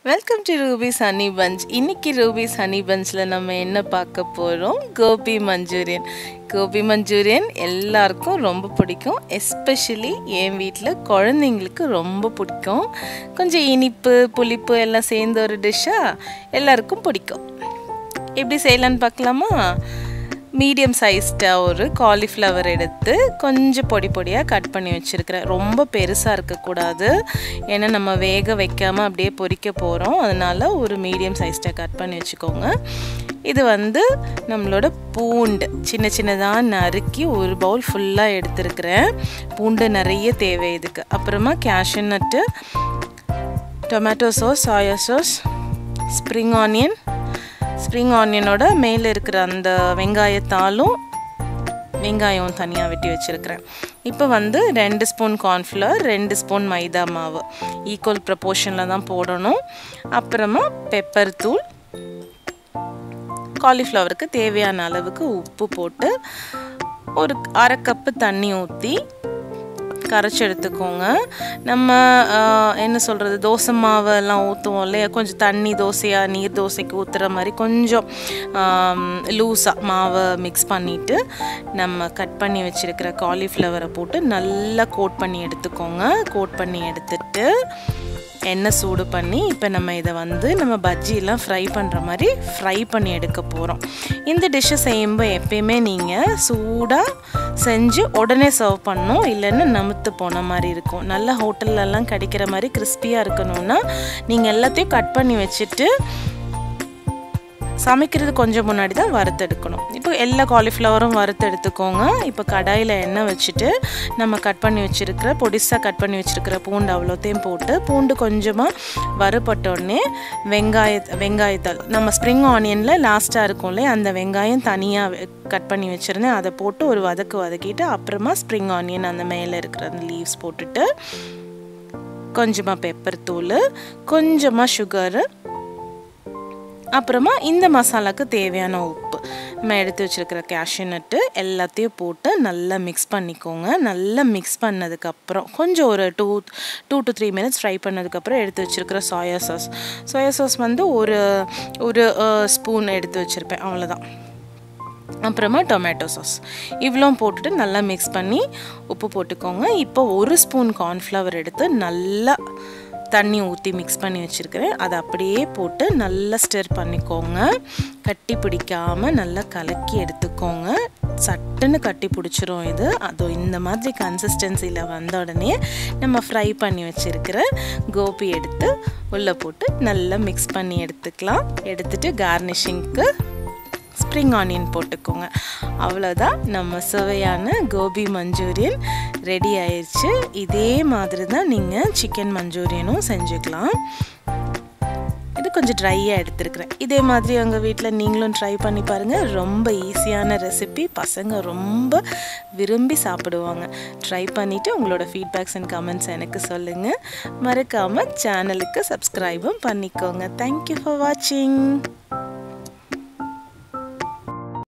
welcome to Ruby's Honey Punch இன்னைக்கு Ruby's Honey பஞ்சில் நம்ம என்ன பார்க்க போகிறோம் கோபி மஞ்சூரியன் கோபி மஞ்சூரியன் எல்லாருக்கும் ரொம்ப பிடிக்கும் எஸ்பெஷலி என் வீட்டில் குழந்தைங்களுக்கு ரொம்ப பிடிக்கும் கொஞ்சம் இனிப்பு புளிப்பு எல்லாம் சேர்ந்த ஒரு டிஷ்ஷாக எல்லாருக்கும் பிடிக்கும் எப்படி செய்யலான்னு பார்க்கலாமா மீடியம் சைஸ்டாக ஒரு காலிஃப்ளவர் எடுத்து கொஞ்சம் பொடி பொடியாக கட் பண்ணி வச்சுருக்கிறேன் ரொம்ப பெருசாக இருக்கக்கூடாது ஏன்னா நம்ம வேக வைக்காமல் அப்படியே பொரிக்க போகிறோம் அதனால் ஒரு மீடியம் சைஸ்டாக கட் பண்ணி வச்சுக்கோங்க இது வந்து நம்மளோட பூண்டு சின்ன சின்னதாக நறுக்கி ஒரு பவுல் ஃபுல்லாக எடுத்துருக்கிறேன் பூண்டு நிறைய தேவை இதுக்கு அப்புறமா cashew nut tomato sauce soya sauce spring onion spring ஆனியனோட மேலே இருக்கிற அந்த வெங்காயத்தாலும் வெங்காயம் தனியாக வெட்டி வச்சுருக்கிறேன் இப்போ வந்து ரெண்டு ஸ்பூன் கார்ன்ஃப்ளவர் ரெண்டு ஸ்பூன் மைதா மாவு ஈக்குவல் ப்ரப்போர்ஷனில் தான் போடணும் அப்புறமா பெப்பர் தூள் காலிஃப்ளவருக்கு தேவையான அளவுக்கு உப்பு போட்டு ஒரு அரை கப்பு தண்ணி ஊற்றி கரைச்சி எடுத்துக்கோங்க நம்ம என்ன சொல்கிறது தோசை மாவு எல்லாம் ஊற்றுவோம் இல்லையா கொஞ்சம் தண்ணி தோசையாக நீர் தோசைக்கு ஊற்றுற மாதிரி கொஞ்சம் லூஸாக மாவை மிக்ஸ் பண்ணிவிட்டு நம்ம கட் பண்ணி வச்சுருக்கிற காலிஃப்ளவரை போட்டு நல்லா கோட் பண்ணி எடுத்துக்கோங்க கோட் பண்ணி எடுத்துட்டு எண்ணெய் சூடு பண்ணி இப்போ நம்ம இதை வந்து நம்ம பஜ்ஜிலாம் ஃப்ரை பண்ணுற மாதிரி ஃப்ரை பண்ணி எடுக்க போகிறோம் இந்த டிஷ்ஷை செய்யும்போது எப்பயுமே நீங்கள் சூடாக செஞ்சு உடனே சர்வ் பண்ணணும் இல்லைன்னு நமுத்து போன மாதிரி இருக்கும் நல்ல ஹோட்டல்லலாம் கிடைக்கிற மாதிரி கிறிஸ்பியாக இருக்கணும்னா நீங்கள் எல்லாத்தையும் கட் பண்ணி வச்சுட்டு சமைக்கிறது கொஞ்சம் முன்னாடி தான் வறுத்தெடுக்கணும் இப்போ எல்லா காலிஃப்ளவரும் வறுத்து எடுத்துக்கோங்க இப்போ கடாயில் எண்ணெய் வச்சுட்டு நம்ம கட் பண்ணி வச்சுருக்கிற பொடிசாக கட் பண்ணி வச்சுருக்கிற பூண்டு அவ்வளோத்தையும் போட்டு பூண்டு கொஞ்சமாக வறுபட்டோடனே வெங்காய வெங்காயத்தால் நம்ம ஸ்ப்ரிங் ஆனியனில் லாஸ்ட்டாக இருக்கும்ல அந்த வெங்காயம் தனியாக கட் பண்ணி வச்சுருந்தேன் அதை போட்டு ஒரு வதக்கு வதக்கிட்டு அப்புறமா ஸ்ப்ரிங் ஆனியன் அந்த மேலே இருக்கிற அந்த லீவ்ஸ் போட்டுட்டு கொஞ்சமாக பெப்பர் தூள் கொஞ்சமாக சுகரு அப்புறமா இந்த மசாலாவுக்கு தேவையான உப்பு நம்ம எடுத்து வச்சுருக்கிற கேஷ்யூ நட்டு எல்லாத்தையும் போட்டு நல்லா மிக்ஸ் பண்ணிக்கோங்க நல்லா மிக்ஸ் பண்ணதுக்கப்புறம் கொஞ்சம் ஒரு two two to three minutes fry பண்ணதுக்கப்புறம் எடுத்து வச்சுருக்கிற சோயா சாஸ் சோயா சாஸ் வந்து ஒரு ஒரு ஸ்பூன் எடுத்து வச்சுருப்பேன் அவ்வளோதான் அப்புறமா டொமேட்டோ சாஸ் இவ்வளோ போட்டுட்டு நல்லா மிக்ஸ் பண்ணி உப்பு போட்டுக்கோங்க இப்போ ஒரு ஸ்பூன் கார்ன்ஃப்ளவர் எடுத்து நல்லா தண்ணி ஊற்றி மிக்ஸ் பண்ணி வச்சுருக்கிறேன் அதை அப்படியே போட்டு நல்லா ஸ்டர் பண்ணிக்கோங்க கட்டி பிடிக்காமல் நல்லா கலக்கி எடுத்துக்கோங்க சட்டுன்னு கட்டி பிடிச்சிரும் இது அது இந்த மாதிரி கன்சிஸ்டன்சியில் வந்த உடனே நம்ம ஃப்ரை பண்ணி வச்சுருக்கிற கோபி எடுத்து உள்ளே போட்டு நல்லா மிக்ஸ் பண்ணி எடுத்துக்கலாம் எடுத்துகிட்டு கார்னிஷிங்க்கு ஸ்ப்ரிங் ஆனியன் போட்டுக்கோங்க அவ்வளோதான் நம்ம சுவையான கோபி மஞ்சூரியன் ரெடி ஆயிடுச்சு இதே மாதிரி தான் நீங்கள் சிக்கன் மஞ்சூரியனும் செஞ்சுக்கலாம் இது கொஞ்சம் ட்ரையாக எடுத்துருக்குறேன் இதே மாதிரி உங்கள் வீட்டில் நீங்களும் ட்ரை பண்ணி பாருங்கள் ரொம்ப ஈஸியான ரெசிபி பசங்க ரொம்ப விரும்பி சாப்பிடுவாங்க ட்ரை பண்ணிவிட்டு உங்களோட ஃபீட்பேக்ஸ் அண்ட் கமெண்ட்ஸ் எனக்கு சொல்லுங்கள் மறக்காமல் சேனலுக்கு சப்ஸ்கிரைபும் பண்ணிக்கோங்க தேங்க்யூ ஃபார் வாட்சிங்